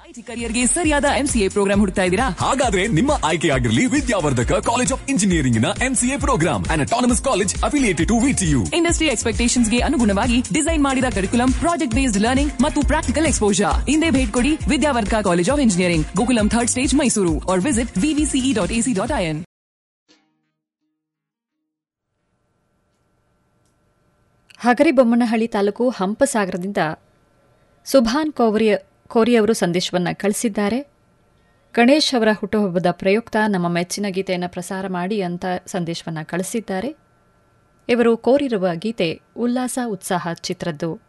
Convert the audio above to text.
IT ಕರಿಯರ್ಗೆ ಸರಿಯಾದ MCA program ಹುಡುಕ್ತಾ ಇದ್ದೀರಾ ಹಾಗಾದ್ರೆ ನಿಮ್ಮ ಆಯ್ಕೆಯಾಗಿರಲಿ ವಿದ್ಯಾವರ್ಧಕ ಕಾಲೇಜ್ ಆಫ್ ಇಂಜಿನಿಯರಿಂಗ್ ನ MCA program and autonomous college affiliated to VTU industry expectations ಗೆ ಅನುಗುಣವಾಗಿ ಡಿಸೈನ್ ಮಾಡಿದ ಕರಿಕುಲಂ ಪ್ರಾಜೆಕ್ಟ್ ಬೇಸ್ಡ್ ಲರ್ನಿಂಗ್ ಮತ್ತು ಪ್ರಾಕ್ಟಿಕಲ್ ಎಕ್ಸ್ಪೋಜರ್ ಹಿಂದೆ ಭೇಟಿ ಕೊಡಿ Vidyavardhaka college of engineering Gokulam third stage Mysuru or visit VVCE dot AC dot IN Hagaribommanahalli taluk ಹಂಪಸಾಗರದಿಂದ ಸುಭಾನ್ ಕೋವರಿ ಕೋರಿಯವರು ಸಂದೇಶವನ್ನು ಕಳಿಸಿದ್ದಾರೆ ಗಣೇಶ್ ಅವರ ಹುಟ್ಟುಹಬ್ಬದ ಪ್ರಯುಕ್ತ ನಮ್ಮ ಮೆಚ್ಚಿನ ಗೀತೆಯನ್ನು ಪ್ರಸಾರ ಮಾಡಿ ಅಂತ ಸಂದೇಶವನ್ನು ಕಳಿಸಿದ್ದಾರೆ ಇವರು ಕೋರಿರುವ ಗೀತೆ ಉಲ್ಲಾಸ ಉತ್ಸಾಹ ಚಿತ್ರದ್ದು